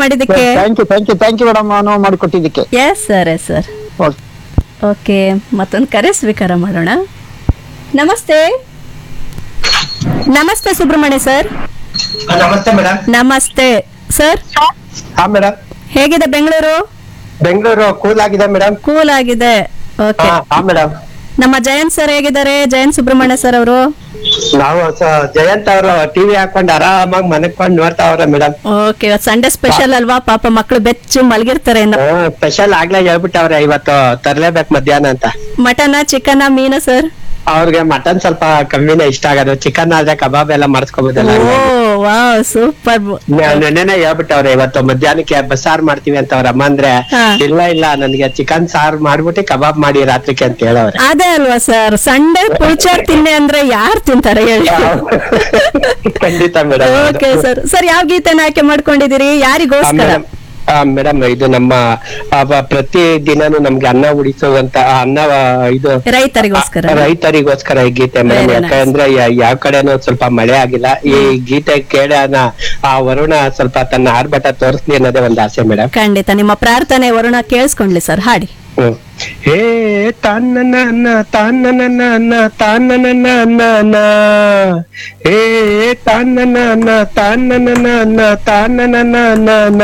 ಮಾಡಿದ್ದಕ್ಕೆ thank you thank you thank you madam ನಾನು ಮಾಡಿಕೊಟ್ಟಿದ್ದಕ್ಕೆ yes sir yes sir okay okay ಮತ್ತೊಂದು ಕರೆ ಸ್ವೀಕಾರ ಮಾಡೋಣ ನಮಸ್ತೆ ನಮಸ್ತೆ ಸುಬ್ರಹ್ಮಣ್ಯ ಸರ್ ನಮಸ್ತೆ ಮೇಡಮ್ ನಮಸ್ತೆ ಸರ್ ಹಾ ಮೇಡಮ್ ಹೇಗಿದೆ ಬೆಂಗಳೂರು ಬೆಂಗಳೂರು ಕೂಲ್ ಆಗಿದೆ ಮೇಡಮ್ ಕೂಲ್ ಆಗಿದೆ ಓಕೆ ಹಾ ಮೇಡಮ್ ನಮ್ಮ ಜಯಂತ್ ಸರ್ ಹೇಗಿದ್ದಾರೆ ಜಯಂತ್ ಸುಬ್ರಹ್ಮಣ್ಯ ಸರ್ ಅವರು ನಾವು ಸ- ಜಯಂತ್ ಅವರು ಟಿವಿ ಹಾಕೊಂಡು ಆರಾಮಾಗಿ ಮನಕೊಂಡ್ ನೋಡ್ತಾ ಅವ್ರೆ ಮೇಡಮ್ ಓಕೆ ಸಂಡೇ ಸ್ಪೆಷಲ್ ಅಲ್ವಾ ಪಾಪ ಮಕ್ಕಳು ಬೆಚ್ಚು ಮಲಗಿರ್ತಾರೆ ಇನ್ನು ಸ್ಪೆಷಲ್ ಆಗ್ಲೇ ಹೇಳ್ಬಿಟ್ಟವ್ರೆ ಇವತ್ತು ತರ್ಲೇಬೇಕು ಮಧ್ಯಾಹ್ನ ಅಂತ ಮಟನ ಚಿಕನ ಮೀನು ಸರ್ ಅವ್ರಿಗೆ ಮಟನ್ ಸ್ವಲ್ಪ ಕಮ್ಮಿನೇ ಇಷ್ಟ ಆಗೋದು ಚಿಕನ್ ಆದ್ರೆ ಕಬಾಬ್ ಎಲ್ಲ ಮಾಡಿಸ್ಕೋಬೋದಲ್ಲ ಓ ವಾವ್ ಸೂಪರ್ ನೆನ್ನೆನೆ ಹೇಳ್ಬಿಟ್ಟವ್ರೆ ಇವತ್ತು ಮಧ್ಯಾಹ್ನಕ್ಕೆ ಬಸ್ಸಾರ್ ಮಾಡ್ತೀವಿ ಅಂತ ಅವ್ರ ಅಮ್ಮ ಅಂದ್ರೆ ಹಾ. ಇಲ್ಲ ಇಲ್ಲ ನನಗೆ ಚಿಕನ್ ಸಾರ್ ಮಾಡ್ಬಿಟ್ಟು ಕಬಾಬ್ ಮಾಡಿ ರಾತ್ರಿಗೆ ಅಂತ ಹೇಳವ್ರೆ ಅದೇ ಅಲ್ವಾ ಸರ್ ಸಂಡೇ ಪುಲ್ಚಾರ್ ತಿನ್ನಿ ಅಂದ್ರೆ ಯಾರು ತಿಂತಾರೆ ಹೇಳಿ ಖಂಡಿತ ಮೇಡಮ್ ಓಕೆ ಸರ್ ಸರ್ ಯಾವ ಗೀತೆನ ಆಯ್ಕೆ ಮಾಡ್ಕೊಂಡಿದ್ದೀರಿ ಯಾರಿಗೋಸ್ಕರ ಮೇಡಮ್ ಇದು ನಮ್ಮ ಆ, ಬ- ಪ್ರತಿ ದಿನಾನು ನಮ್ಗೆ ಅನ್ನ ಉಳಿಸುವಂತ ಆ ಅನ್ನ ಆ, ಇದು ರೈತರಿಗೋಸ್ಕರ ರೈತರಿಗೋಸ್ಕರ ಈ ಗೀತೆ ಮೇಡಮ್ Very nice. ಯಾಕಂದ್ರೆ ಯಾ- ಯಾವ ಕಡೆನೂ ಸ್ವಲ್ಪ ಮಳೆ ಆಗಿಲ್ಲ ಈ ಗೀತೆ ಕೇಳೋಣ ಆ ವರುಣ ಸ್ವಲ್ಪ ತನ್ನ ಆರ್ಭಟ ತೋರಿಸ್ಲಿ ಅನ್ನೋದೇ ಒಂದು ಆಸೆ ಮೇಡಮ್ ಖಂಡಿತ ನಿಮ್ಮ ಪ್ರಾರ್ಥನೆ ವರುಣ ಕೇಳಿಸ್ಕೊಂಡ್ಲಿ ಸರ್ ಹಾಡಿ ಹೇ ತಾನ ನನ್ನ ತಾನ ನನ್ನ ತಾನ ನನ್ನ ಹೇ ತಾನ ನನ್ನ ತಾನ ನನ್ನ ತಾನ ನನ್ನ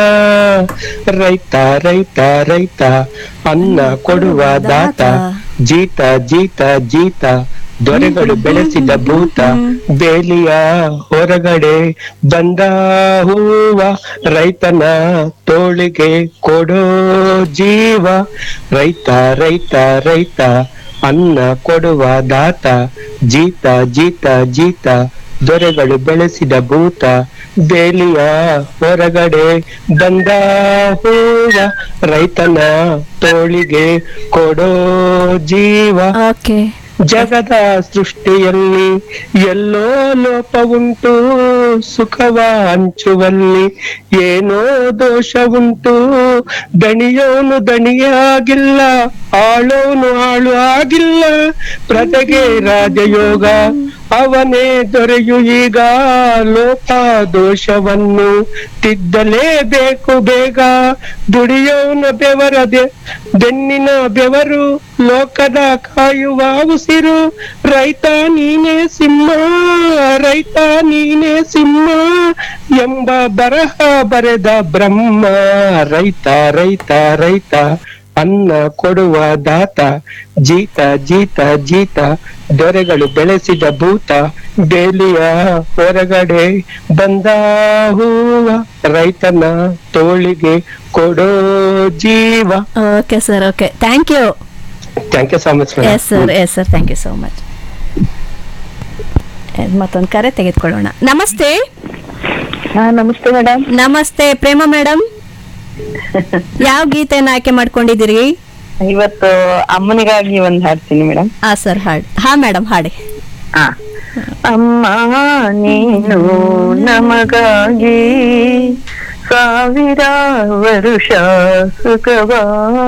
ರೈತ ರೈತ ರೈತ ಅನ್ನ ಕೊಡುವ ದಾತ ಜೀತ ಜೀತ ಜೀತ ದೊರೆಗಳು ಬೆಳೆಸಿದ ಭೂತ ಬೇಲಿಯ ಹೊರಗಡೆ ಬಂದ ಹೂವ ರೈತನ ತೋಳಿಗೆ ಕೊಡೋ ಜೀವ ರೈತ ರೈತ ರೈತ ಅನ್ನ ಕೊಡುವ ದಾತ ಜೀತ ಜೀತ ಜೀತ ದೊರೆಗಳು ಬೆಳೆಸಿದ ಭೂತ ಬೇಲಿಯ ಹೊರಗಡೆ ಬಂದ ಹೂವ ರೈತನ ತೋಳಿಗೆ ಕೊಡೋ ಜೀವ ಓಕೆ ಜಗದ ಸೃಷ್ಟಿಯಲ್ಲಿ ಎಲ್ಲೋ ಲೋಪವುಂಟು ಸುಖವ ಹಂಚುವಲ್ಲಿ ಏನೋ ದೋಷವುಂಟು ದಣಿಯೋನು ದಣಿಯಾಗಿಲ್ಲ ಆಳೋನು ಆಳು ಆಗಿಲ್ಲ ಪ್ರಜೆಗೆ ರಾಜಯೋಗ ಅವನೇ ದೊರೆಯು ಈಗ ಲೋಪ ದೋಷವನ್ನು ತಿದ್ದಲೇಬೇಕು ಬೇಗ ದುಡಿಯೋನ ಬೆವರದೆ ಬೆನ್ನಿನ ಬೆವರು ಲೋಕದ ಕಾಯುವ ಉಸಿರು ರೈತ ನೀನೇ ಸಿಂಹ ರೈತ ನೀನೇ ಸಿಂಹ ಎಂಬ ಬರಹ ಬರೆದ ಬ್ರಹ್ಮ ರೈತ ರೈತ ರೈತ ಅನ್ನ ಕೊಡುವ ದಾತ ಜೀತ ಜೀತ ಜೀತ ದೊರೆಗಳು ಬೆಳೆಸಿದ ಭೂತ ಬೇಲಿಯ ಹೊರಗಡೆ ಬಂದ ಹೂವ ರೈತನ ತೋಳಿಗೆ ಕೊಡೋ ಜೀವ okay sir okay thank you thank you so much yes sir yes sir thank you so much ಮತ್ತೊಂದು ಕರೆ ತೆಗೆದುಕೊಳ್ಳೋಣ ನಮಸ್ತೆ ಹಾ ನಮಸ್ತೆ ಮೇಡಮ್ ನಮಸ್ತೆ ಪ್ರೇಮ ಮೇಡಮ್ ಯಾವ ಗೀತೆನ ಆಯ್ಕೆ ಮಾಡ್ಕೊಂಡಿದ್ದೀರಿ ಇವತ್ತು ಅಮ್ಮನಿಗಾಗಿ ಒಂದ್ ಹಾಡ್ತೀನಿ ಮೇಡಮ್ ಹಾ ಸರ್ ಹಾಡಿ ಹಾ ಮೇಡಮ್ ಹಾಡಿ ಹಾ ಅಮ್ಮ ನೀನು ನಮಗಾಗಿ ಸಾವಿರ ವರುಷ ಸುಖವಾ